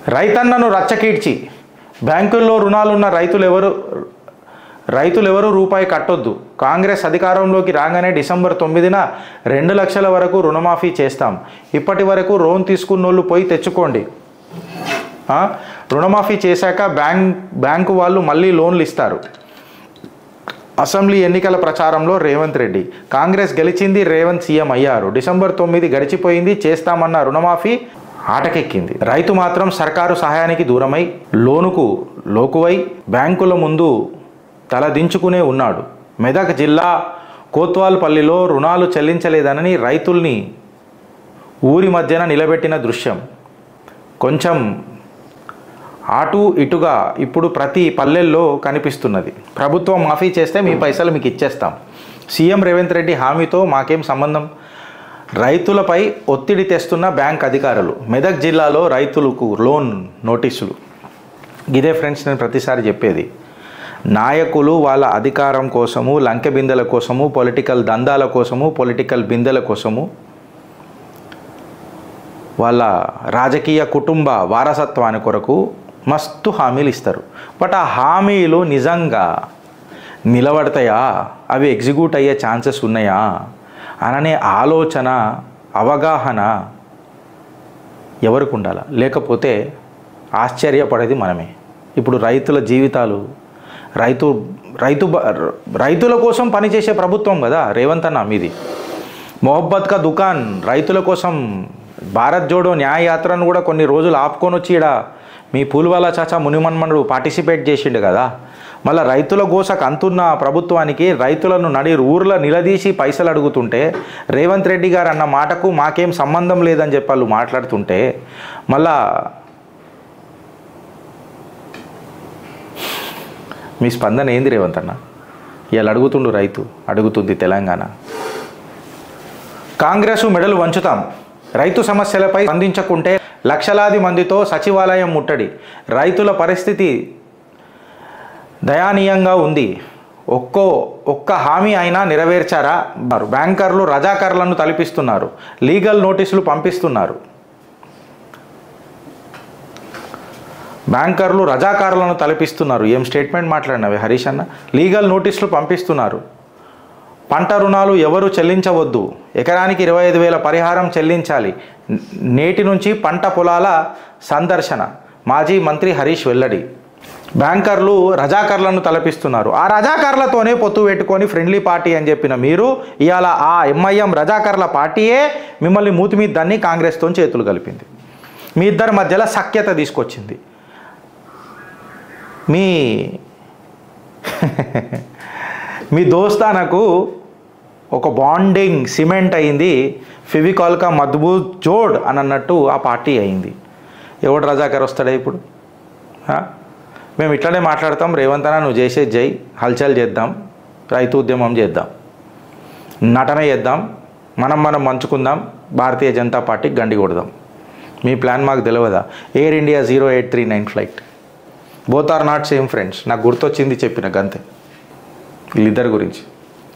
రైతన్నను రచ్చకీడ్చి బ్యాంకుల్లో రుణాలున్న రైతులు ఎవరు రైతులు ఎవరు రూపాయి కట్టొద్దు కాంగ్రెస్ అధికారంలోకి రాగానే డిసెంబర్ తొమ్మిదిన రెండు లక్షల వరకు రుణమాఫీ చేస్తాం ఇప్పటి వరకు లోన్ తీసుకున్నోళ్ళు పోయి తెచ్చుకోండి ఆ? రుణమాఫీ చేశాక బ్యాంక్ బ్యాంకు వాళ్ళు మళ్ళీ లోన్లు ఇస్తారు అసెంబ్లీ ఎన్నికల ప్రచారంలో రేవంత్ రెడ్డి కాంగ్రెస్ గెలిచింది రేవంత్ సీఎం అయ్యారు డిసెంబర్ తొమ్మిది గడిచిపోయింది చేస్తామన్న రుణమాఫీ ఆటకెక్కింది రైతు మాత్రం సర్కారు సహాయానికి దూరమై లోనుకు లోకువై బ్యాంకుల ముందు తలదించుకునే ఉన్నాడు మెదక్ జిల్లా కోత్వాల్పల్లిలో రుణాలు చెల్లించలేదనని రైతుల్ని ఊరి మధ్యన నిలబెట్టిన దృశ్యం కొంచెం అటు ఇటుగా ఇప్పుడు ప్రతి పల్లెల్లో కనిపిస్తున్నది ప్రభుత్వం మాఫీ చేస్తే మీ పైసలు మీకు ఇచ్చేస్తాం సీఎం రేవంత్ రెడ్డి హామీతో మాకేం సంబంధం రైతులపై ఒత్తిడి తెస్తున్న బ్యాంక్ అధికారులు మెదక్ జిల్లాలో రైతులకు లోన్ నోటీసులు ఇదే ఫ్రెండ్స్ నేను ప్రతిసారి చెప్పేది నాయకులు వాళ్ళ అధికారం కోసము లంకె బిందెల కోసము పొలిటికల్ దందాల కోసము పొలిటికల్ బిందెల కోసము వాళ్ళ రాజకీయ కుటుంబ వారసత్వాన్ని కొరకు మస్తు హామీలు ఇస్తారు బట్ ఆ హామీలు నిజంగా నిలబడతాయా అవి ఎగ్జిక్యూట్ అయ్యే ఛాన్సెస్ ఉన్నాయా అననే ఆలోచన అవగాహన ఎవరికి ఉండాలి లేకపోతే ఆశ్చర్యపడేది మనమే ఇప్పుడు రైతుల జీవితాలు రైతు రైతు బ- రైతుల కోసం పనిచేసే ప్రభుత్వం కదా రేవంత్ అన్న మీది మొహబ్బత్ కా దుకాన్ రైతుల కోసం భారత్ జోడో న్యాయ యాత్రను కూడా కొన్ని రోజులు ఆపుకొని వచ్చి ఈడ మీ పూల్వాలా చాచా మునిమన్మనుడు పార్టిసిపేట్ చేసిండు కదా మళ్ళీ రైతుల గోసకు అంతున్న ప్రభుత్వానికి రైతులను నడి ఊర్ల నిలదీసి పైసలు అడుగుతుంటే రేవంత్ రెడ్డి గారు అన్న మాటకు మాకేం సంబంధం లేదని చెప్పి వాళ్ళు మాట్లాడుతుంటే మళ్ళా మీ స్పందన ఏంది రేవంత్ అన్న ఇవాళ అడుగుతుండు రైతు అడుగుతుంది తెలంగాణ కాంగ్రెస్ మెడలు వంచుతాం రైతు సమస్యలపై స్పందించకుంటే లక్షలాది మందితో సచివాలయం ముట్టడి రైతుల పరిస్థితి దయానీయంగా ఉంది ఒక్కో ఒక్క హామీ అయినా నెరవేర్చారా అన్నారు. బ్యాంకర్లు రజాకర్లను తలపిస్తున్నారు లీగల్ నోటీసులు పంపిస్తున్నారు బ్యాంకర్లు రజాకారులను తలపిస్తున్నారు ఏం స్టేట్మెంట్ మాట్లాడినవి హరీష్ అన్న లీగల్ నోటీసులు పంపిస్తున్నారు పంట రుణాలు ఎవరు చెల్లించవద్దు ఎకరానికి ఇరవై ఐదు వేల పరిహారం చెల్లించాలి న- నేటి నుంచి పంట పొలాల సందర్శన మాజీ మంత్రి హరీష్ వెల్లడి బ్యాంకర్లు రజాకర్లను తలపిస్తున్నారు ఆ రజాకర్లతోనే పొత్తు పెట్టుకొని ఫ్రెండ్లీ పార్టీ అని చెప్పిన మీరు ఇవాళ ఆ ఎంఐఎం రజాకర్ల పార్టీయే మిమ్మల్ని మూతి మీద దాన్ని కాంగ్రెస్తో చేతులు కలిపింది మీ ఇద్దరి మధ్యలో సఖ్యత తీసుకొచ్చింది మీ మీ దోస్తానకు ఒక బాండింగ్ సిమెంట్ అయింది ఫెవికాల్కా మద్బూత్ జోడ్ అని అన్నట్టు ఆ పార్టీ అయింది ఎవడు రజాకర్ వస్తాడా ఇప్పుడు ఆ? మేము ఇట్లనే మాట్లాడతాం రేవంత్ అన్న నువ్వు చేసేది జై హల్చల్ చేద్దాం రైతు ఉద్యమం చేద్దాం నటన చేద్దాం మనం మనం మంచుకుందాం భారతీయ జనతా పార్టీకి గండి కొడదాం మీ ప్లాన్ మాకు తెలియదా Air India zero eight three nine flight both are not same friends నాకు గుర్తొచ్చింది చెప్పిన గంతే వీళ్ళిద్దరి గురించి